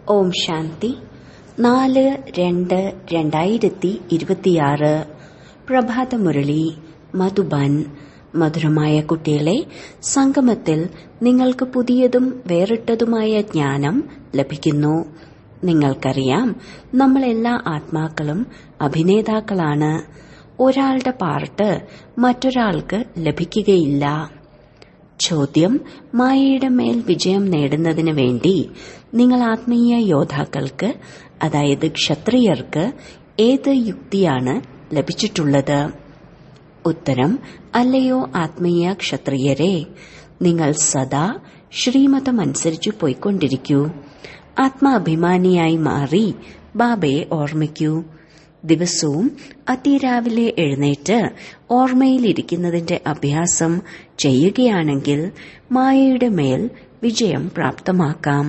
ഓം ശാന്തി നാല് രണ്ട് രണ്ടായിരത്തി ഇരുപത്തിയാറ് പ്രഭാതമുരളി മധുബൻ മധുരമായ കുട്ടികളെ സംഗമത്തിൽ നിങ്ങൾക്ക് പുതിയതും വേറിട്ടതുമായ ജ്ഞാനം ലഭിക്കുന്നു നിങ്ങൾക്കറിയാം നമ്മളെല്ലാ ആത്മാക്കളും അഭിനേതാക്കളാണ് ഒരാളുടെ പാർട്ട് മറ്റൊരാൾക്ക് ലഭിക്കുകയില്ല ചോദ്യം മായയുടെ മേൽ വിജയം നേടുന്നതിന് വേണ്ടി നിങ്ങൾ ആത്മീയ യോദ്ധാക്കൾക്ക് അതായത് ക്ഷത്രിയർക്ക് ഏത് യുക്തിയാണ് ലഭിച്ചിട്ടുള്ളത് ഉത്തരം അല്ലയോ ആത്മീയ ക്ഷത്രിയരെ നിങ്ങൾ സദാ ശ്രീമതമനുസരിച്ച് പോയിക്കൊണ്ടിരിക്കൂ ആത്മാഭിമാനിയായി മാറി ബാബയെ ഓർമ്മിക്കൂ ദിവസവും അതിരാവിലെ എഴുന്നേറ്റ് ഓർമ്മയിലിരിക്കുന്നതിന്റെ അഭ്യാസം ചെയ്യുകയാണെങ്കിൽ മായയുടെ മേൽ വിജയം പ്രാപ്തമാക്കാം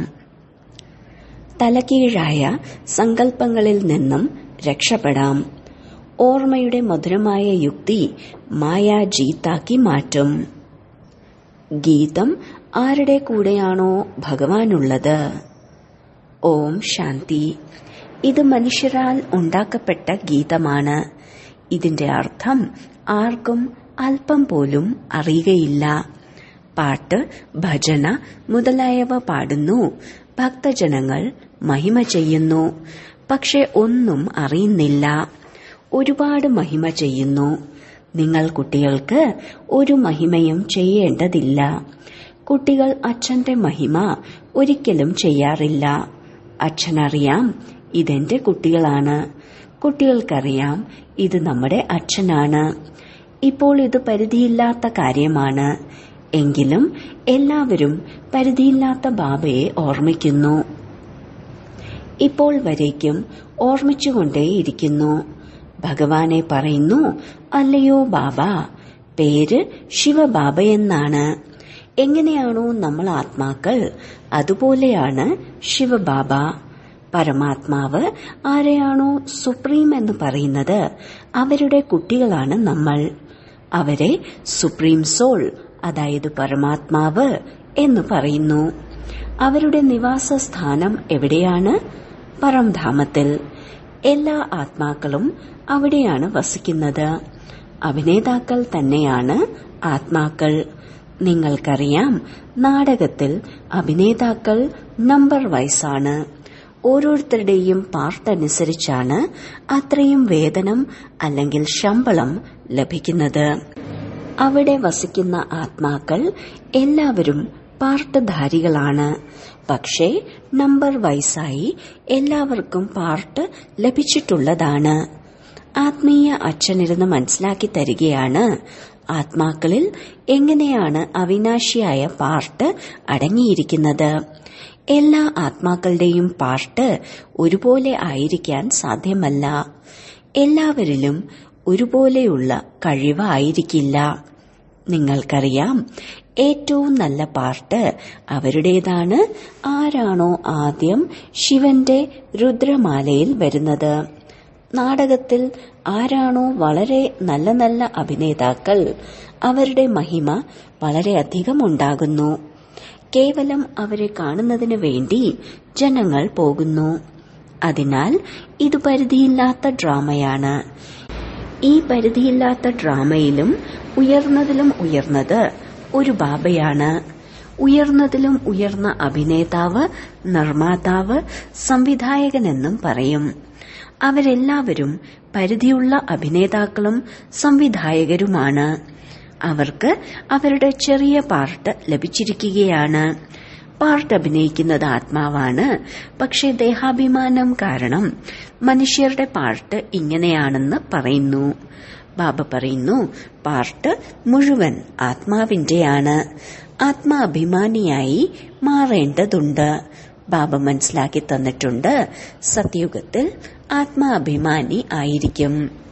തലകീഴായ സങ്കല്പങ്ങളിൽ നിന്നും രക്ഷപ്പെടാം ഓർമ്മയുടെ മധുരമായ യുക്തി മായ ജീത്താക്കി മാറ്റും ഗീതം ആരുടെ കൂടെയാണോ ഭഗവാനുള്ളത് ഓം ശാന്തി ഇത് മനുഷ്യരാൽ ഉണ്ടാക്കപ്പെട്ട ഗീതമാണ് ഇതിന്റെ അർത്ഥം ആർക്കും അല്പം പോലും അറിയുകയില്ല പാട്ട് ഭജന മുതലായവ പാടുന്നു ഭക്തജനങ്ങൾ മഹിമ ചെയ്യുന്നു പക്ഷെ ഒന്നും അറിയുന്നില്ല ഒരുപാട് മഹിമ ചെയ്യുന്നു നിങ്ങൾ കുട്ടികൾക്ക് ഒരു മഹിമയും ചെയ്യേണ്ടതില്ല കുട്ടികൾ അച്ഛന്റെ മഹിമ ഒരിക്കലും ചെയ്യാറില്ല അച്ഛനറിയാം ഇതെന്റെ കുട്ടികളാണ് കുട്ടികൾക്കറിയാം ഇത് നമ്മുടെ അച്ഛനാണ് ഇപ്പോൾ ഇത് പരിധിയില്ലാത്ത കാര്യമാണ് എങ്കിലും എല്ലാവരും പരിധിയില്ലാത്ത ബാബയെ ഓർമ്മിക്കുന്നു ഇപ്പോൾ വരേക്കും ഓർമ്മിച്ചുകൊണ്ടേയിരിക്കുന്നു ഭഗവാനെ പറയുന്നു അല്ലയോ ബാബ പേര് ശിവബാബയെന്നാണ് എങ്ങനെയാണോ നമ്മൾ ആത്മാക്കൾ അതുപോലെയാണ് ശിവബാബ പരമാത്മാവ് ആരെയാണോ സുപ്രീം എന്ന് പറയുന്നത് അവരുടെ കുട്ടികളാണ് നമ്മൾ അവരെ സുപ്രീം സോൾ അതായത് പരമാത്മാവ് എന്ന് പറയുന്നു അവരുടെ നിവാസ സ്ഥാനം എവിടെയാണ് പരംധാമത്തിൽ എല്ലാ ആത്മാക്കളും അവിടെയാണ് വസിക്കുന്നത് അഭിനേതാക്കൾ തന്നെയാണ് ആത്മാക്കൾ നിങ്ങൾക്കറിയാം നാടകത്തിൽ അഭിനേതാക്കൾ നമ്പർ വൈസാണ് ഓരോരുത്തരുടെയും പാർട്ട് അനുസരിച്ചാണ് അത്രയും വേതനം അല്ലെങ്കിൽ ശമ്പളം ലഭിക്കുന്നത് അവിടെ വസിക്കുന്ന ആത്മാക്കൾ എല്ലാവരും പാർട്ട്ധാരികളാണ് പക്ഷേ നമ്പർ വൈസായി എല്ലാവർക്കും പാർട്ട് ലഭിച്ചിട്ടുള്ളതാണ് ആത്മീയ അച്ഛനിരുന്ന് മനസ്സിലാക്കി തരികയാണ് ആത്മാക്കളിൽ എങ്ങനെയാണ് അവിനാശിയായ പാർട്ട് അടങ്ങിയിരിക്കുന്നത് എല്ലാ ആത്മാക്കളുടെയും പാർട്ട് ഒരുപോലെ ആയിരിക്കാൻ സാധ്യമല്ല എല്ലാവരിലും ഒരുപോലെയുള്ള കഴിവ് ആയിരിക്കില്ല നിങ്ങൾക്കറിയാം ഏറ്റവും നല്ല പാർട്ട് അവരുടേതാണ് ആരാണോ ആദ്യം ശിവന്റെ രുദ്രമാലയിൽ വരുന്നത് നാടകത്തിൽ ആരാണോ വളരെ നല്ല നല്ല അഭിനേതാക്കൾ അവരുടെ മഹിമ വളരെയധികം ഉണ്ടാകുന്നു കേവലം അവരെ കാണുന്നതിന് വേണ്ടി ജനങ്ങൾ പോകുന്നു അതിനാൽ ഇത് പരിധിയില്ലാത്ത ഡ്രാമയാണ് ഈ പരിധിയില്ലാത്ത ഡ്രാമയിലും ഉയർന്നതിലും ഉയർന്നത് ഒരു ബാബയാണ് ഉയർന്നതിലും ഉയർന്ന അഭിനേതാവ് നിർമ്മാതാവ് സംവിധായകനെന്നും പറയും അവരെല്ലാവരും പരിധിയുള്ള അഭിനേതാക്കളും സംവിധായകരുമാണ് അവർക്ക് അവരുടെ ചെറിയ പാർട്ട് ലഭിച്ചിരിക്കുകയാണ് പാർട്ട് അഭിനയിക്കുന്നത് ആത്മാവാണ് പക്ഷെ ദേഹാഭിമാനം കാരണം മനുഷ്യരുടെ പാർട്ട് ഇങ്ങനെയാണെന്ന് പറയുന്നു ബാബ പറയുന്നു പാർട്ട് മുഴുവൻ ആത്മാവിന്റെയാണ് ആത്മാഭിമാനിയായി മാറേണ്ടതുണ്ട് ബാബ മനസ്സിലാക്കി തന്നിട്ടുണ്ട് സത്യുഗത്തിൽ ആത്മാഭിമാനി ആയിരിക്കും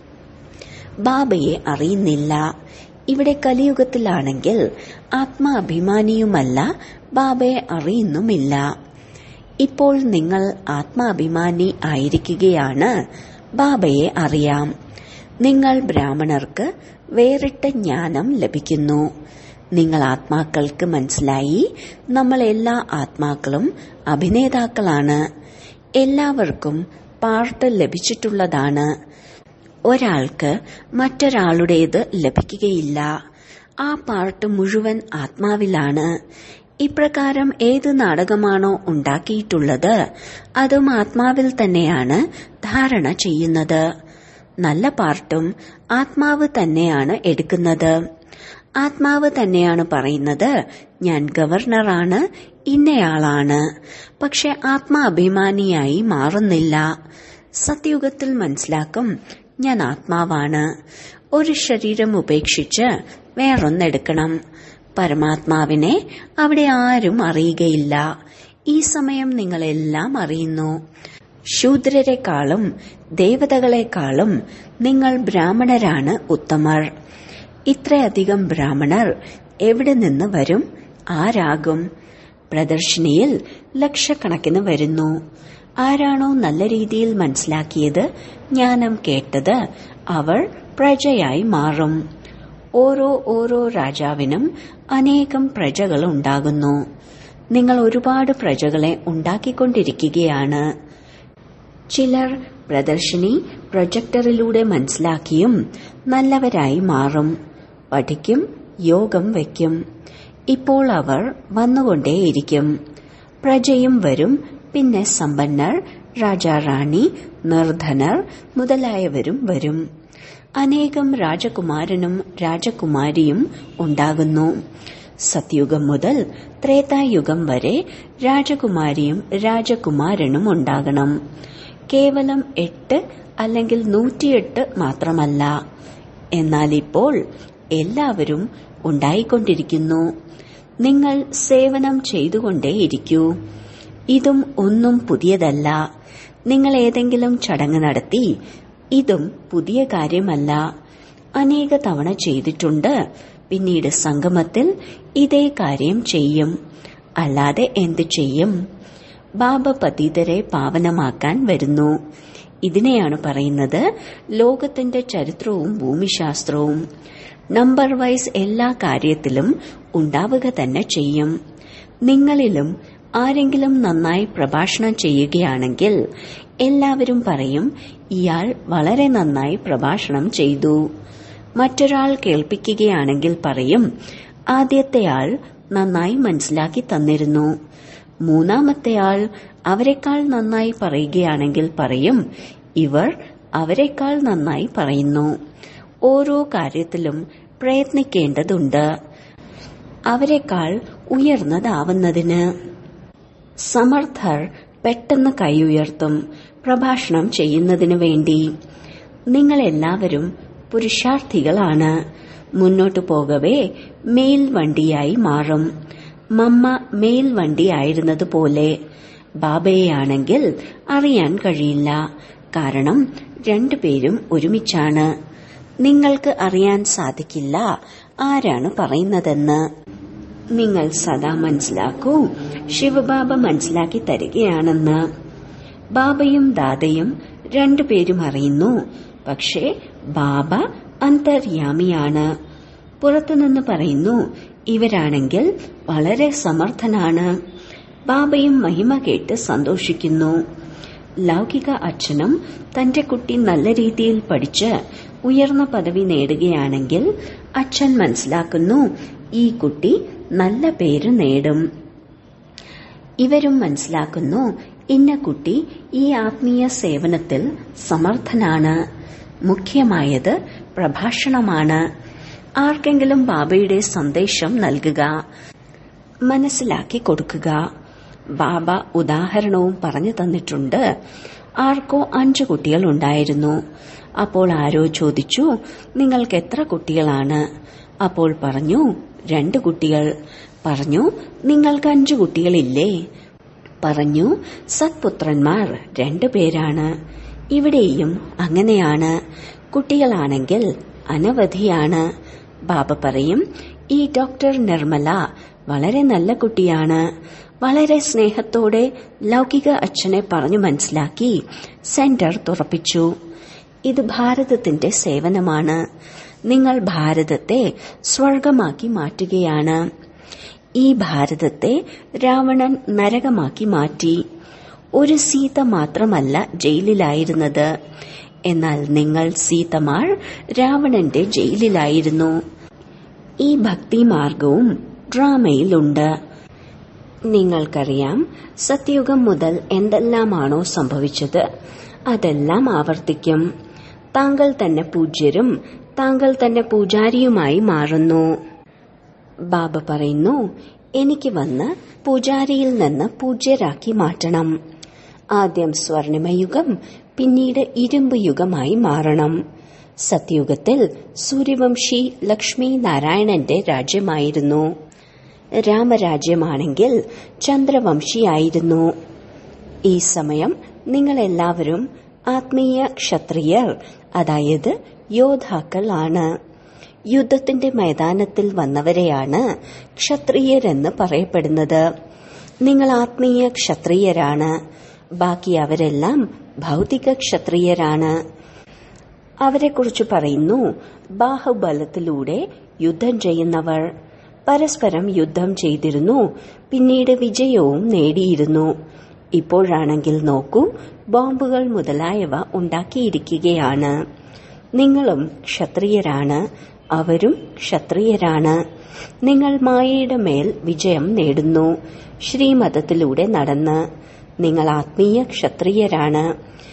ബാബയെ അറിയുന്നില്ല ഇവിടെ കലിയുഗത്തിലാണെങ്കിൽ ആത്മാഭിമാനിയുമല്ല ബാബയെ അറിയുന്നുമില്ല ഇപ്പോൾ നിങ്ങൾ ആത്മാഭിമാനി ആയിരിക്കുകയാണ് ബാബയെ അറിയാം നിങ്ങൾ ബ്രാഹ്മണർക്ക് വേറിട്ട ജ്ഞാനം ലഭിക്കുന്നു നിങ്ങൾ ആത്മാക്കൾക്ക് മനസ്സിലായി നമ്മൾ എല്ലാ ആത്മാക്കളും അഭിനേതാക്കളാണ് എല്ലാവർക്കും പാർട്ട് ലഭിച്ചിട്ടുള്ളതാണ് ഒരാൾക്ക് മറ്റൊരാളുടേത് ലഭിക്കുകയില്ല ആ പാർട്ട് മുഴുവൻ ആത്മാവിലാണ് ഇപ്രകാരം ഏത് നാടകമാണോ ഉണ്ടാക്കിയിട്ടുള്ളത് അതും ആത്മാവിൽ തന്നെയാണ് ധാരണ ചെയ്യുന്നത് നല്ല പാർട്ടും ആത്മാവ് തന്നെയാണ് എടുക്കുന്നത് ആത്മാവ് തന്നെയാണ് പറയുന്നത് ഞാൻ ഗവർണറാണ് ഇന്നയാളാണ് പക്ഷെ ആത്മാഭിമാനിയായി മാറുന്നില്ല സത്യുഗത്തിൽ മനസ്സിലാക്കും ഞാൻ ആത്മാവാണ് ഒരു ശരീരം ഉപേക്ഷിച്ച് വേറൊന്നെടുക്കണം പരമാത്മാവിനെ അവിടെ ആരും അറിയുകയില്ല ഈ സമയം നിങ്ങളെല്ലാം അറിയുന്നു ശൂദ്രരെക്കാളും ദേവതകളെക്കാളും നിങ്ങൾ ബ്രാഹ്മണരാണ് ഉത്തമർ ഇത്രയധികം ബ്രാഹ്മണർ എവിടെ നിന്ന് വരും ആരാകും പ്രദർശിനിയിൽ ലക്ഷക്കണക്കിന് വരുന്നു ആരാണോ നല്ല രീതിയിൽ മനസ്സിലാക്കിയത് ജ്ഞാനം കേട്ടത് അവർ പ്രജയായി മാറും ഓരോ ഓരോ രാജാവിനും അനേകം പ്രജകൾ ഉണ്ടാകുന്നു നിങ്ങൾ ഒരുപാട് പ്രജകളെ ഉണ്ടാക്കിക്കൊണ്ടിരിക്കുകയാണ് ചിലർ പ്രദർശിനി പ്രൊജക്ടറിലൂടെ മനസ്സിലാക്കിയും നല്ലവരായി മാറും പഠിക്കും യോഗം വയ്ക്കും ഇപ്പോൾ അവർ വന്നുകൊണ്ടേയിരിക്കും പ്രജയും വരും പിന്നെ സമ്പന്നർ രാജാറാണി നിർധനർ മുതലായവരും വരും അനേകം രാജകുമാരനും രാജകുമാരിയും ഉണ്ടാകുന്നു സത്യുഗം മുതൽ ത്രേതായുഗം വരെ രാജകുമാരിയും രാജകുമാരനും ഉണ്ടാകണം കേവലം എട്ട് അല്ലെങ്കിൽ നൂറ്റിയെട്ട് മാത്രമല്ല എന്നാൽ ഇപ്പോൾ എല്ലാവരും ഉണ്ടായിക്കൊണ്ടിരിക്കുന്നു നിങ്ങൾ സേവനം ചെയ്തുകൊണ്ടേയിരിക്കൂ ഇതും ഒന്നും പുതിയതല്ല നിങ്ങൾ ഏതെങ്കിലും ചടങ്ങ് നടത്തി ഇതും പുതിയ കാര്യമല്ല അനേക തവണ ചെയ്തിട്ടുണ്ട് പിന്നീട് സംഗമത്തിൽ ഇതേ കാര്യം ചെയ്യും അല്ലാതെ എന്തു ചെയ്യും ബാബ പതീതരെ പാവനമാക്കാൻ വരുന്നു ഇതിനെയാണ് പറയുന്നത് ലോകത്തിന്റെ ചരിത്രവും ഭൂമിശാസ്ത്രവും നമ്പർ വൈസ് എല്ലാ കാര്യത്തിലും ഉണ്ടാവുക തന്നെ ചെയ്യും നിങ്ങളിലും ആരെങ്കിലും നന്നായി പ്രഭാഷണം ചെയ്യുകയാണെങ്കിൽ എല്ലാവരും പറയും ഇയാൾ വളരെ നന്നായി പ്രഭാഷണം ചെയ്തു മറ്റൊരാൾ കേൾപ്പിക്കുകയാണെങ്കിൽ പറയും ആദ്യത്തെയാൾ നന്നായി മനസ്സിലാക്കി തന്നിരുന്നു മൂന്നാമത്തെയാൾ അവരെക്കാൾ നന്നായി പറയുകയാണെങ്കിൽ പറയും ഇവർ അവരെക്കാൾ നന്നായി പറയുന്നു ഓരോ കാര്യത്തിലും പ്രയത്നിക്കേണ്ടതുണ്ട് അവരെക്കാൾ ഉയർന്നതാവുന്നതിന് സമർത്ഥർ പെട്ടെന്ന് കൈ ഉയർത്തും പ്രഭാഷണം ചെയ്യുന്നതിനു വേണ്ടി നിങ്ങളെല്ലാവരും പുരുഷാർത്ഥികളാണ് മുന്നോട്ടു പോകവേ മേൽ വണ്ടിയായി മാറും മമ്മ മേൽ വണ്ടിയായിരുന്നതുപോലെ ബാബയെയാണെങ്കിൽ അറിയാൻ കഴിയില്ല കാരണം രണ്ടുപേരും ഒരുമിച്ചാണ് നിങ്ങൾക്ക് അറിയാൻ സാധിക്കില്ല ആരാണ് പറയുന്നതെന്ന് നിങ്ങൾ സദാ മനസ്സിലാക്കൂ ശിവബാബ മനസ്സിലാക്കി തരികയാണെന്ന് ബാബയും ദാദയും രണ്ടുപേരും അറിയുന്നു പക്ഷേ ബാബ അന്തര്യാമിയാണ് പുറത്തുനിന്ന് പറയുന്നു ഇവരാണെങ്കിൽ വളരെ സമർത്ഥനാണ് ബാബയും മഹിമ കേട്ട് സന്തോഷിക്കുന്നു ലൗകിക അച്ഛനും തന്റെ കുട്ടി നല്ല രീതിയിൽ പഠിച്ച് ഉയർന്ന പദവി നേടുകയാണെങ്കിൽ അച്ഛൻ മനസ്സിലാക്കുന്നു ഈ കുട്ടി നല്ല പേര് നേടും ഇവരും മനസ്സിലാക്കുന്നു ഇന്ന കുട്ടി ഈ ആത്മീയ സേവനത്തിൽ സമർത്ഥനാണ് മുഖ്യമായത് പ്രഭാഷണമാണ് ആർക്കെങ്കിലും ബാബയുടെ സന്ദേശം നൽകുക മനസ്സിലാക്കി കൊടുക്കുക ബാബ ഉദാഹരണവും പറഞ്ഞു തന്നിട്ടുണ്ട് ആർക്കോ അഞ്ചു കുട്ടികൾ ഉണ്ടായിരുന്നു അപ്പോൾ ആരോ ചോദിച്ചു നിങ്ങൾക്ക് എത്ര കുട്ടികളാണ് അപ്പോൾ പറഞ്ഞു രണ്ട് കുട്ടികൾ പറഞ്ഞു നിങ്ങൾക്ക് അഞ്ചു കുട്ടികളില്ലേ പറഞ്ഞു സത്പുത്രന്മാർ രണ്ടു പേരാണ് ഇവിടെയും അങ്ങനെയാണ് കുട്ടികളാണെങ്കിൽ അനവധിയാണ് ബാബ പറയും ഈ ഡോക്ടർ നിർമ്മല വളരെ നല്ല കുട്ടിയാണ് വളരെ സ്നേഹത്തോടെ ലൗകിക അച്ഛനെ പറഞ്ഞു മനസ്സിലാക്കി സെന്റർ തുറപ്പിച്ചു ഇത് ഭാരതത്തിന്റെ സേവനമാണ് നിങ്ങൾ ഭാരതത്തെ സ്വർഗമാക്കി മാറ്റുകയാണ് ഈ ഭാരതത്തെ രാവണൻ നരകമാക്കി മാറ്റി ഒരു സീത മാത്രമല്ല ജയിലിലായിരുന്നത് എന്നാൽ നിങ്ങൾ സീതമാർ രാവണന്റെ ജയിലിലായിരുന്നു ഈ ഭക്തിമാർഗവും ഡ്രാമയിലുണ്ട് നിങ്ങൾക്കറിയാം സത്യയുഗം മുതൽ എന്തെല്ലാമാണോ സംഭവിച്ചത് അതെല്ലാം ആവർത്തിക്കും താങ്കൾ തന്നെ പൂജ്യരും താങ്കൾ തന്നെ പൂജാരിയുമായി മാറുന്നു ബാബ പറയുന്നു എനിക്ക് വന്ന് പൂജാരിയിൽ നിന്ന് പൂജ്യരാക്കി മാറ്റണം ആദ്യം സ്വർണിമയുഗം പിന്നീട് ഇരുമ്പ് യുഗമായി മാറണം സത്യയുഗത്തിൽ സൂര്യവംശി ലക്ഷ്മി നാരായണന്റെ രാജ്യമായിരുന്നു രാമരാജ്യമാണെങ്കിൽ ചന്ദ്രവംശിയായിരുന്നു ഈ സമയം നിങ്ങളെല്ലാവരും ആത്മീയ ക്ഷത്രിയർ അതായത് യോദ്ധാക്കൾ ആണ് യുദ്ധത്തിന്റെ മൈതാനത്തിൽ വന്നവരെയാണ് ക്ഷത്രിയരെന്ന് പറയപ്പെടുന്നത് നിങ്ങൾ ആത്മീയ ക്ഷത്രിയരാണ് ബാക്കി അവരെല്ലാം ഭൗതിക ക്ഷത്രിയരാണ് അവരെക്കുറിച്ച് പറയുന്നു ബാഹുബലത്തിലൂടെ യുദ്ധം ചെയ്യുന്നവർ പരസ്പരം യുദ്ധം ചെയ്തിരുന്നു പിന്നീട് വിജയവും നേടിയിരുന്നു ഇപ്പോഴാണെങ്കിൽ നോക്കൂ ബോംബുകൾ മുതലായവ ഉണ്ടാക്കിയിരിക്കുകയാണ് നിങ്ങളും ക്ഷത്രിയരാണ് അവരും ക്ഷത്രിയരാണ് നിങ്ങൾ മായയുടെ മേൽ വിജയം നേടുന്നു ശ്രീമതത്തിലൂടെ നടന്ന് നിങ്ങൾ ആത്മീയ ക്ഷത്രിയരാണ്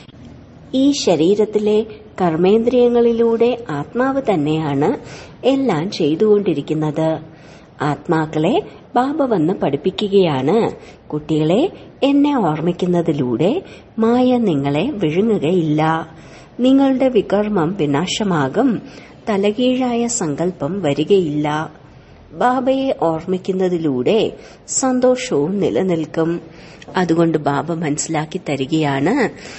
ഈ ശരീരത്തിലെ കർമ്മേന്ദ്രിയങ്ങളിലൂടെ ആത്മാവ് തന്നെയാണ് എല്ലാം ചെയ്തുകൊണ്ടിരിക്കുന്നത് ആത്മാക്കളെ ബാബ വന്ന് പഠിപ്പിക്കുകയാണ് കുട്ടികളെ എന്നെ ഓർമ്മിക്കുന്നതിലൂടെ മായ നിങ്ങളെ വിഴുങ്ങുകയില്ല നിങ്ങളുടെ വികർമ്മം വിനാശമാകും തലകീഴായ സങ്കല്പം വരികയില്ല ബാബയെ ഓർമ്മിക്കുന്നതിലൂടെ സന്തോഷവും നിലനിൽക്കും അതുകൊണ്ട് ബാബ മനസ്സിലാക്കി തരികയാണ്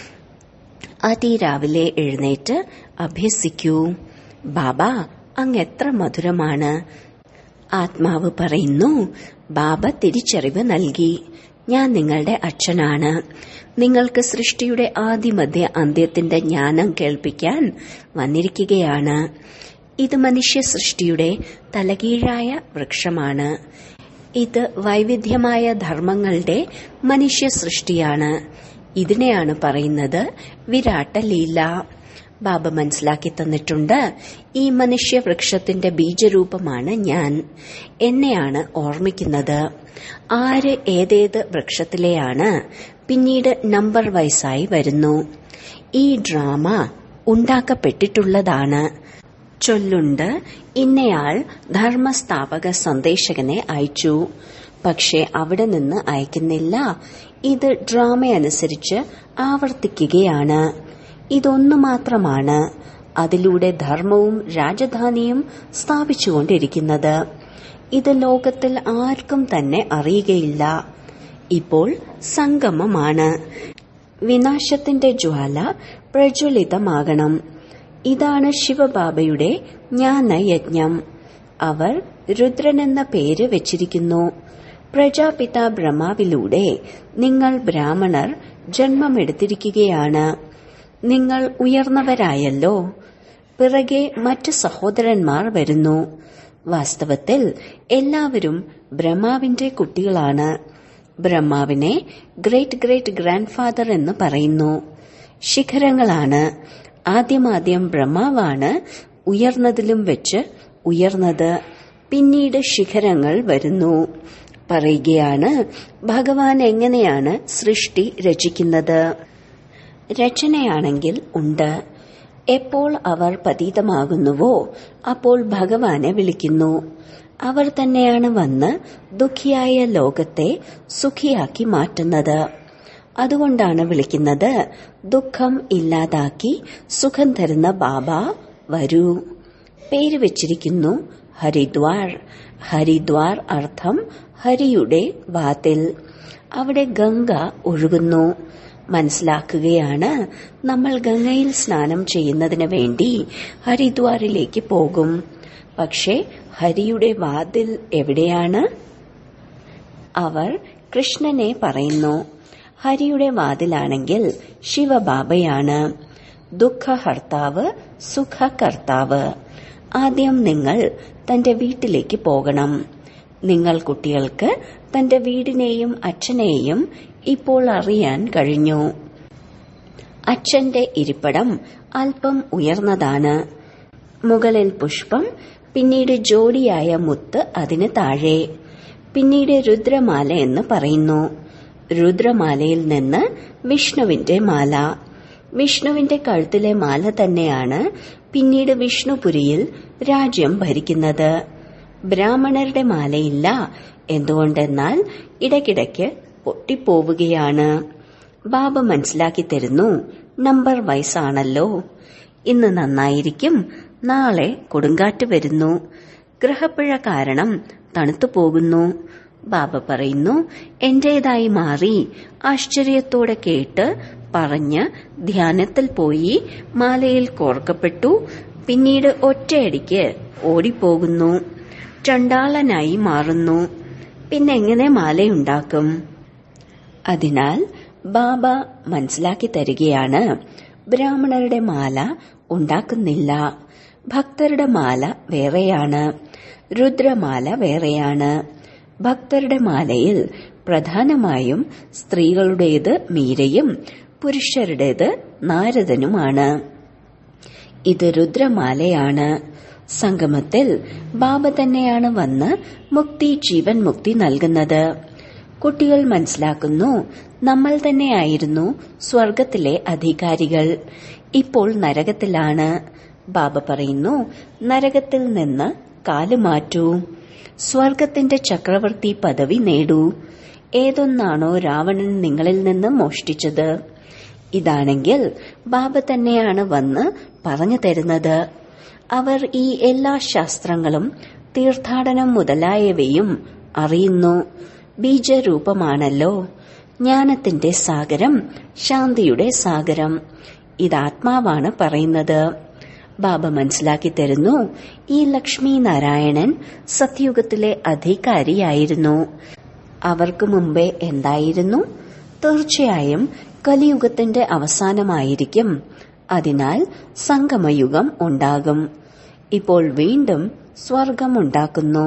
അതിരാവിലെ എഴുന്നേറ്റ് അഭ്യസിക്കൂ ബാബ അങ്ങ് എത്ര മധുരമാണ് ആത്മാവ് പറയുന്നു ബാബ തിരിച്ചറിവ് നൽകി ഞാൻ നിങ്ങളുടെ അച്ഛനാണ് നിങ്ങൾക്ക് സൃഷ്ടിയുടെ ആദിമധ്യ അന്ത്യത്തിന്റെ ജ്ഞാനം കേൾപ്പിക്കാൻ വന്നിരിക്കുകയാണ് ഇത് മനുഷ്യ സൃഷ്ടിയുടെ തലകീഴായ വൃക്ഷമാണ് ഇത് വൈവിധ്യമായ ധർമ്മങ്ങളുടെ മനുഷ്യ സൃഷ്ടിയാണ് ഇതിനെയാണ് പറയുന്നത് വിരാട്ട ലീല ബാബ മനസ്സിലാക്കി തന്നിട്ടുണ്ട് ഈ മനുഷ്യ വൃക്ഷത്തിന്റെ ബീജരൂപമാണ് ഞാൻ എന്നെയാണ് ഓർമ്മിക്കുന്നത് ആര് ഏതേത് വൃക്ഷത്തിലെയാണ് പിന്നീട് നമ്പർ വൈസായി വരുന്നു ഈ ഡ്രാമ ഉണ്ടാക്കപ്പെട്ടിട്ടുള്ളതാണ് ചൊല്ലുണ്ട് ഇന്നയാൾ ധർമ്മസ്ഥാപക സന്ദേശകനെ അയച്ചു പക്ഷെ അവിടെ നിന്ന് അയക്കുന്നില്ല ഇത് ഡ്രാമയനുസരിച്ച് ആവർത്തിക്കുകയാണ് ഇതൊന്നു മാത്രമാണ് അതിലൂടെ ധർമ്മവും രാജധാനിയും സ്ഥാപിച്ചുകൊണ്ടിരിക്കുന്നത് ഇത് ലോകത്തിൽ ആർക്കും തന്നെ അറിയുകയില്ല ഇപ്പോൾ സംഗമമാണ് വിനാശത്തിന്റെ ജ്വാല പ്രജ്വലിതമാകണം ഇതാണ് ശിവബാബയുടെ ജ്ഞാനയജ്ഞം അവർ രുദ്രൻ എന്ന പേര് വെച്ചിരിക്കുന്നു പ്രജാപിത ബ്രഹ്മാവിലൂടെ നിങ്ങൾ ബ്രാഹ്മണർ ജന്മമെടുത്തിരിക്കുകയാണ് നിങ്ങൾ ഉയർന്നവരായല്ലോ പിറകെ മറ്റു സഹോദരന്മാർ വരുന്നു വാസ്തവത്തിൽ എല്ലാവരും ബ്രഹ്മാവിന്റെ കുട്ടികളാണ് ബ്രഹ്മാവിനെ ഗ്രേറ്റ് ഗ്രേറ്റ് ഗ്രാൻഡ് ഫാദർ എന്ന് പറയുന്നു ശിഖരങ്ങളാണ് ആദ്യമാദ്യം ബ്രഹ്മാവാണ് ഉയർന്നതിലും വെച്ച് ഉയർന്നത് പിന്നീട് ശിഖരങ്ങൾ വരുന്നു പറയുകയാണ് ഭഗവാൻ എങ്ങനെയാണ് സൃഷ്ടി രചിക്കുന്നത് രചനയാണെങ്കിൽ ഉണ്ട് എപ്പോൾ അവർ പതീതമാകുന്നുവോ അപ്പോൾ ഭഗവാനെ വിളിക്കുന്നു അവർ തന്നെയാണ് വന്ന് ദുഃഖിയായ ലോകത്തെ സുഖിയാക്കി മാറ്റുന്നത് അതുകൊണ്ടാണ് വിളിക്കുന്നത് ദുഃഖം ഇല്ലാതാക്കി സുഖം തരുന്ന ബാബ വരൂ പേര് വെച്ചിരിക്കുന്നു ഹരിദ്വാർ ഹരിദ്വാർ അർത്ഥം ഹരിയുടെ വാതിൽ അവിടെ ഗംഗ ഒഴുകുന്നു മനസ്സിലാക്കുകയാണ് നമ്മൾ ഗംഗയിൽ സ്നാനം ചെയ്യുന്നതിന് വേണ്ടി ഹരിദ്വാറിലേക്ക് പോകും പക്ഷേ ഹരിയുടെ വാതിൽ എവിടെയാണ് അവർ കൃഷ്ണനെ പറയുന്നു ഹരിയുടെ വാതിലാണെങ്കിൽ ശിവബാബയാണ് ദുഃഖഹർത്താവ് സുഖകർത്താവ് ആദ്യം നിങ്ങൾ തന്റെ വീട്ടിലേക്ക് പോകണം നിങ്ങൾ കുട്ടികൾക്ക് തന്റെ വീടിനെയും അച്ഛനെയും ഇപ്പോൾ അറിയാൻ കഴിഞ്ഞു അച്ഛന്റെ ഇരിപ്പിടം അല്പം ഉയർന്നതാണ് മുകളിൽ പുഷ്പം പിന്നീട് ജോഡിയായ മുത്ത് അതിന് താഴെ പിന്നീട് രുദ്രമാല എന്ന് പറയുന്നു രുദ്രമാലയിൽ നിന്ന് വിഷ്ണുവിന്റെ മാല വിഷ്ണുവിന്റെ കഴുത്തിലെ മാല തന്നെയാണ് പിന്നീട് വിഷ്ണുപുരിയിൽ രാജ്യം ഭരിക്കുന്നത് ബ്രാഹ്മണരുടെ മാലയില്ല എന്തുകൊണ്ടെന്നാൽ ഇടയ്ക്കിടയ്ക്ക് പൊട്ടിപ്പോവുകയാണ് ബാബ മനസ്സിലാക്കി തരുന്നു നമ്പർ വയസ്സാണല്ലോ ഇന്ന് നന്നായിരിക്കും നാളെ കൊടുങ്കാറ്റ് വരുന്നു ഗ്രഹപ്പിഴ കാരണം തണുത്തു പോകുന്നു ബാബ പറയുന്നു എന്റേതായി മാറി ആശ്ചര്യത്തോടെ കേട്ട് പറഞ്ഞ് ധ്യാനത്തിൽ പോയി മാലയിൽ കോർക്കപ്പെട്ടു പിന്നീട് ഒറ്റയടിക്ക് ഓടിപ്പോകുന്നു ചണ്ടാളനായി മാറുന്നു പിന്നെ എങ്ങനെ മാലയുണ്ടാക്കും അതിനാൽ ബാബ മനസ്സിലാക്കി തരികയാണ് ബ്രാഹ്മണരുടെ മാല ഉണ്ടാക്കുന്നില്ല ഭക്തരുടെ മാല വേറെയാണ് രുദ്രമാല വേറെയാണ് ഭക്തരുടെ മാലയിൽ പ്രധാനമായും സ്ത്രീകളുടേത് മീരയും പുരുഷരുടേത് നാരദനുമാണ് ഇത് രുദ്രമാലയാണ് സംഗമത്തിൽ ബാബ തന്നെയാണ് വന്ന് മുക്തി ജീവൻ മുക്തി നൽകുന്നത് കുട്ടികൾ മനസ്സിലാക്കുന്നു നമ്മൾ തന്നെയായിരുന്നു സ്വർഗത്തിലെ അധികാരികൾ ഇപ്പോൾ നരകത്തിലാണ് ബാബ പറയുന്നു നരകത്തിൽ നിന്ന് കാലുമാറ്റൂ സ്വർഗത്തിന്റെ ചക്രവർത്തി പദവി നേടൂ ഏതൊന്നാണോ രാവണൻ നിങ്ങളിൽ നിന്ന് മോഷ്ടിച്ചത് ഇതാണെങ്കിൽ ബാബ തന്നെയാണ് വന്ന് പറഞ്ഞു തരുന്നത് അവർ ഈ എല്ലാ ശാസ്ത്രങ്ങളും തീർത്ഥാടനം മുതലായവയും അറിയുന്നു ബീജരൂപമാണല്ലോ ജ്ഞാനത്തിന്റെ സാഗരം ശാന്തിയുടെ സാഗരം ഇതാത്മാവാണ് പറയുന്നത് ബാബ മനസ്സിലാക്കി തരുന്നു ഈ ലക്ഷ്മി നാരായണൻ സത്യുഗത്തിലെ അധികാരിയായിരുന്നു അവർക്ക് മുമ്പേ എന്തായിരുന്നു തീർച്ചയായും കലിയുഗത്തിന്റെ അവസാനമായിരിക്കും അതിനാൽ സംഗമയുഗം ഉണ്ടാകും ഇപ്പോൾ വീണ്ടും സ്വർഗം ഉണ്ടാക്കുന്നു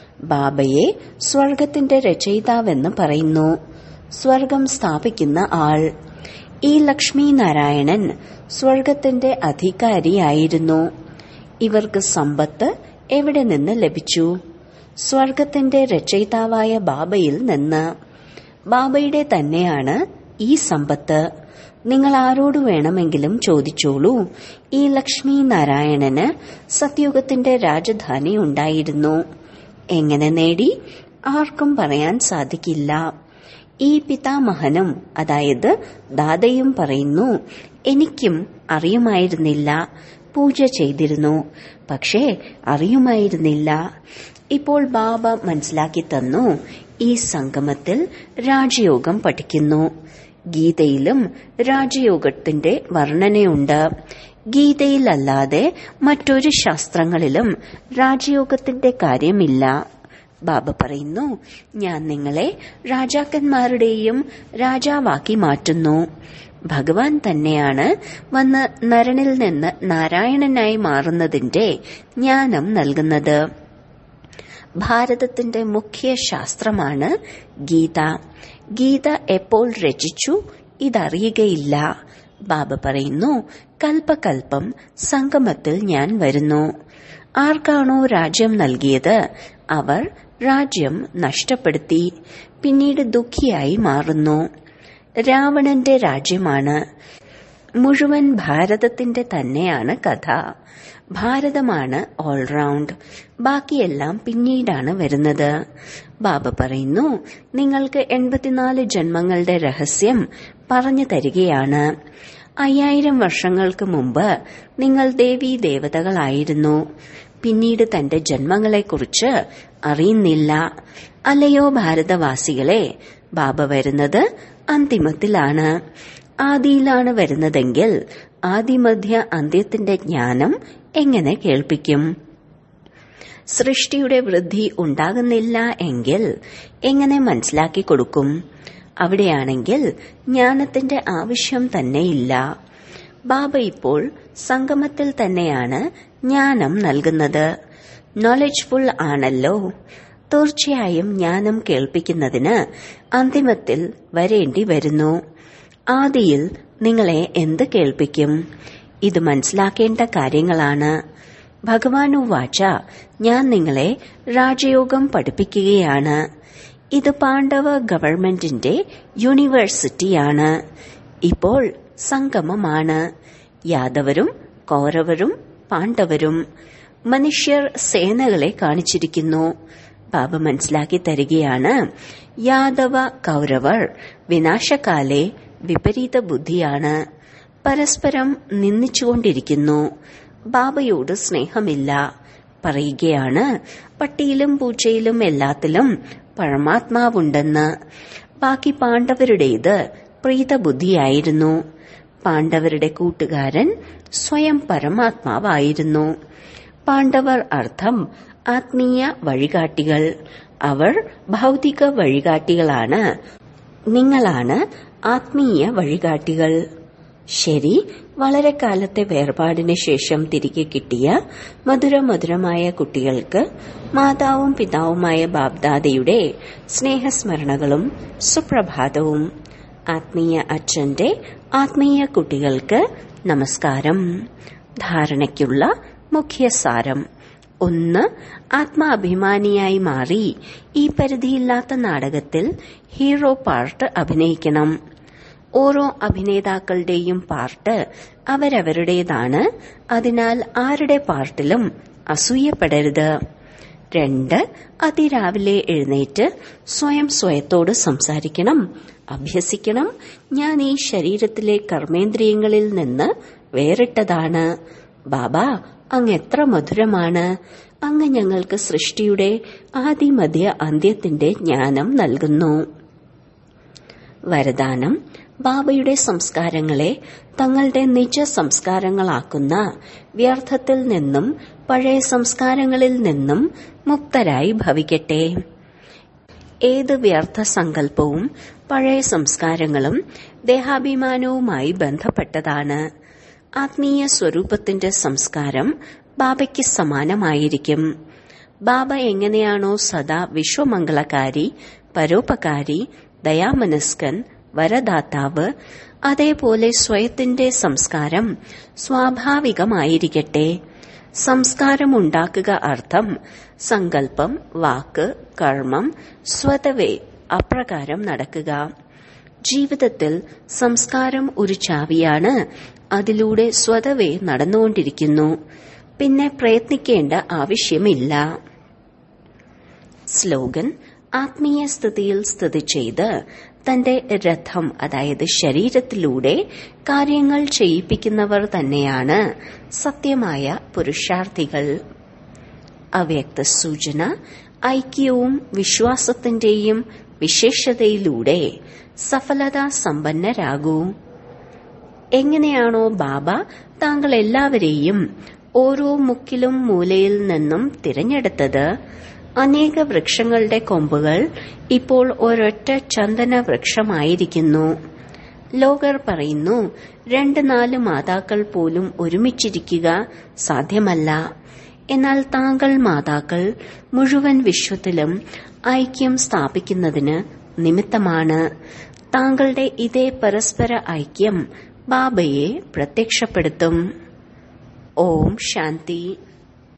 ബാബയെ സ്വർഗത്തിന്റെ രചയിതാവെന്ന് പറയുന്നു സ്വർഗം സ്ഥാപിക്കുന്ന ആൾ ഈ ലക്ഷ്മി നാരായണൻ സ്വർഗത്തിന്റെ അധികാരിയായിരുന്നു ഇവർക്ക് സമ്പത്ത് എവിടെ നിന്ന് ലഭിച്ചു സ്വർഗത്തിന്റെ രചയിതാവായ ബാബയിൽ നിന്ന് ബാബയുടെ തന്നെയാണ് ഈ സമ്പത്ത് നിങ്ങൾ ആരോട് വേണമെങ്കിലും ചോദിച്ചോളൂ ഈ ലക്ഷ്മി നാരായണന് സത്യുഗത്തിന്റെ രാജധാനി ഉണ്ടായിരുന്നു എങ്ങനെ നേടി ആർക്കും പറയാൻ സാധിക്കില്ല ഈ പിതാമഹനും അതായത് ദാദയും പറയുന്നു എനിക്കും അറിയുമായിരുന്നില്ല പൂജ ചെയ്തിരുന്നു പക്ഷേ അറിയുമായിരുന്നില്ല ഇപ്പോൾ ബാബ മനസ്സിലാക്കി തന്നു ഈ സംഗമത്തിൽ രാജയോഗം പഠിക്കുന്നു ഗീതയിലും രാജയോഗത്തിന്റെ വർണ്ണനയുണ്ട് ഗീതയിലല്ലാതെ മറ്റൊരു ശാസ്ത്രങ്ങളിലും രാജയോഗത്തിന്റെ കാര്യമില്ല ബാബ പറയുന്നു ഞാൻ നിങ്ങളെ രാജാക്കന്മാരുടെയും രാജാവാക്കി മാറ്റുന്നു ഭഗവാൻ തന്നെയാണ് വന്ന് നരനിൽ നിന്ന് നാരായണനായി മാറുന്നതിന്റെ ജ്ഞാനം നൽകുന്നത് ഭാരതത്തിന്റെ മുഖ്യ ശാസ്ത്രമാണ് ഗീത ഗീത എപ്പോൾ രചിച്ചു ഇതറിയുകയില്ല ബാബ പറയുന്നു കൽപ്പകൽപ്പം സംഗമത്തിൽ ഞാൻ വരുന്നു ആർക്കാണോ രാജ്യം നൽകിയത് അവർ രാജ്യം നഷ്ടപ്പെടുത്തി പിന്നീട് ദുഃഖിയായി മാറുന്നു രാവണന്റെ രാജ്യമാണ് മുഴുവൻ ഭാരതത്തിന്റെ തന്നെയാണ് കഥ ഭാരതമാണ് ഓൾറൗണ്ട് ബാക്കിയെല്ലാം പിന്നീടാണ് വരുന്നത് ബാബ പറയുന്നു നിങ്ങൾക്ക് എൺപത്തിനാല് ജന്മങ്ങളുടെ രഹസ്യം പറഞ്ഞു തരികയാണ് അയ്യായിരം വർഷങ്ങൾക്ക് മുമ്പ് നിങ്ങൾ ദേവീ ദേവതകളായിരുന്നു പിന്നീട് തന്റെ ജന്മങ്ങളെക്കുറിച്ച് അറിയുന്നില്ല അല്ലയോ ഭാരതവാസികളെ ബാബ വരുന്നത് അന്തിമത്തിലാണ് ആദിയിലാണ് വരുന്നതെങ്കിൽ ആദിമധ്യ അന്ത്യത്തിന്റെ ജ്ഞാനം എങ്ങനെ കേൾപ്പിക്കും സൃഷ്ടിയുടെ വൃദ്ധി ഉണ്ടാകുന്നില്ല എങ്കിൽ എങ്ങനെ മനസ്സിലാക്കി കൊടുക്കും അവിടെയാണെങ്കിൽ ജ്ഞാനത്തിന്റെ ആവശ്യം തന്നെയില്ല ബാബ ഇപ്പോൾ സംഗമത്തിൽ തന്നെയാണ് ജ്ഞാനം നൽകുന്നത് നോളജ്ഫുൾ ആണല്ലോ തീർച്ചയായും ജ്ഞാനം കേൾപ്പിക്കുന്നതിന് അന്തിമത്തിൽ വരേണ്ടി വരുന്നു ആദിയിൽ നിങ്ങളെ എന്ത് കേൾപ്പിക്കും ഇത് മനസ്സിലാക്കേണ്ട കാര്യങ്ങളാണ് ഭഗവാനു വാച ഞാൻ നിങ്ങളെ രാജയോഗം പഠിപ്പിക്കുകയാണ് ഇത് പാണ്ഡവ ഗവൺമെന്റിന്റെ യൂണിവേഴ്സിറ്റിയാണ് ഇപ്പോൾ സംഗമമാണ് യാദവരും കൗരവരും പാണ്ഡവരും മനുഷ്യർ സേനകളെ കാണിച്ചിരിക്കുന്നു ബാബ മനസ്സിലാക്കി തരികയാണ് യാദവ കൗരവർ വിനാശകാലെ വിപരീത ബുദ്ധിയാണ് പരസ്പരം നിന്ദിച്ചുകൊണ്ടിരിക്കുന്നു ബാബയോട് സ്നേഹമില്ല പറയുകയാണ് പട്ടിയിലും പൂച്ചയിലും എല്ലാത്തിലും പരമാത്മാവുണ്ടെന്ന് ബാക്കി പാണ്ഡവരുടേത് പ്രീതബുദ്ധിയായിരുന്നു പാണ്ഡവരുടെ കൂട്ടുകാരൻ സ്വയം പരമാത്മാവായിരുന്നു പാണ്ഡവർ അർത്ഥം ആത്മീയ വഴികാട്ടികൾ അവർ ഭൗതിക വഴികാട്ടികളാണ് നിങ്ങളാണ് ആത്മീയ വഴികാട്ടികൾ ശരി വളരെ കാലത്തെ വേർപാടിന് ശേഷം തിരികെ കിട്ടിയ മധുരമധുരമായ കുട്ടികൾക്ക് മാതാവും പിതാവുമായ ബാബ്ദാദയുടെ സ്നേഹസ്മരണകളും സുപ്രഭാതവും ആത്മീയ അച്ഛന്റെ ആത്മീയ കുട്ടികൾക്ക് നമസ്കാരം ധാരണയ്ക്കുള്ള മുഖ്യസാരം ഒന്ന് ആത്മാഭിമാനിയായി മാറി ഈ പരിധിയില്ലാത്ത നാടകത്തിൽ ഹീറോ പാർട്ട് അഭിനയിക്കണം ഓരോ അഭിനേതാക്കളുടെയും പാർട്ട് അവരവരുടേതാണ് അതിനാൽ ആരുടെ പാർട്ടിലും അസൂയപ്പെടരുത് രണ്ട് അതിരാവിലെ എഴുന്നേറ്റ് സ്വയം സ്വയത്തോട് സംസാരിക്കണം അഭ്യസിക്കണം ഞാൻ ഈ ശരീരത്തിലെ കർമ്മേന്ദ്രിയങ്ങളിൽ നിന്ന് വേറിട്ടതാണ് ബാബ അങ്ങ് എത്ര മധുരമാണ് അങ്ങ് ഞങ്ങൾക്ക് സൃഷ്ടിയുടെ ആദിമധ്യ അന്ത്യത്തിന്റെ ജ്ഞാനം നൽകുന്നു വരദാനം ബാബയുടെ സംസ്കാരങ്ങളെ തങ്ങളുടെ നിജ സംസ്കാരങ്ങളാക്കുന്ന വ്യർത്ഥത്തിൽ നിന്നും പഴയ സംസ്കാരങ്ങളിൽ നിന്നും മുക്തരായി ഭവിക്കട്ടെ ഏത് വ്യർത്ഥ സങ്കല്പവും പഴയ സംസ്കാരങ്ങളും ദേഹാഭിമാനവുമായി ബന്ധപ്പെട്ടതാണ് ആത്മീയ സ്വരൂപത്തിന്റെ സംസ്കാരം ബാബയ്ക്ക് സമാനമായിരിക്കും ബാബ എങ്ങനെയാണോ സദാ വിശ്വമംഗളകാരി പരോപകാരി ദയാമനസ്കൻ വരദാതാവ് അതേപോലെ സ്വയത്തിന്റെ സംസ്കാരം സ്വാഭാവികമായിരിക്കട്ടെ സംസ്കാരമുണ്ടാക്കുക അർത്ഥം സങ്കല്പം വാക്ക് കർമ്മം സ്വതവേ അപ്രകാരം നടക്കുക ജീവിതത്തിൽ സംസ്കാരം ഒരു ചാവിയാണ് അതിലൂടെ സ്വതവേ നടന്നുകൊണ്ടിരിക്കുന്നു പിന്നെ പ്രയത്നിക്കേണ്ട ആവശ്യമില്ല സ്ലോഗൻ ആത്മീയ സ്ഥിതിയിൽ സ്ഥിതി ചെയ്ത് തന്റെ രഥം അതായത് ശരീരത്തിലൂടെ കാര്യങ്ങൾ ചെയ്യിപ്പിക്കുന്നവർ തന്നെയാണ് സത്യമായ പുരുഷാർത്ഥികൾ അവ്യക്ത സൂചന ഐക്യവും വിശ്വാസത്തിന്റെയും വിശേഷതയിലൂടെ സഫലതാ സമ്പന്നരാകൂ എങ്ങനെയാണോ ബാബ താങ്കൾ എല്ലാവരെയും ഓരോ മുക്കിലും മൂലയിൽ നിന്നും തിരഞ്ഞെടുത്തത് അനേക വൃക്ഷങ്ങളുടെ കൊമ്പുകൾ ഇപ്പോൾ ഒരൊറ്റ ചന്ദന വൃക്ഷമായിരിക്കുന്നു ലോകർ പറയുന്നു രണ്ട് നാല് മാതാക്കൾ പോലും ഒരുമിച്ചിരിക്കുക സാധ്യമല്ല എന്നാൽ താങ്കൾ മാതാക്കൾ മുഴുവൻ വിശ്വത്തിലും ഐക്യം സ്ഥാപിക്കുന്നതിന് നിമിത്തമാണ് താങ്കളുടെ ഇതേ പരസ്പര ഐക്യം ബാബയെ പ്രത്യക്ഷപ്പെടുത്തും ഓം ശാന്തി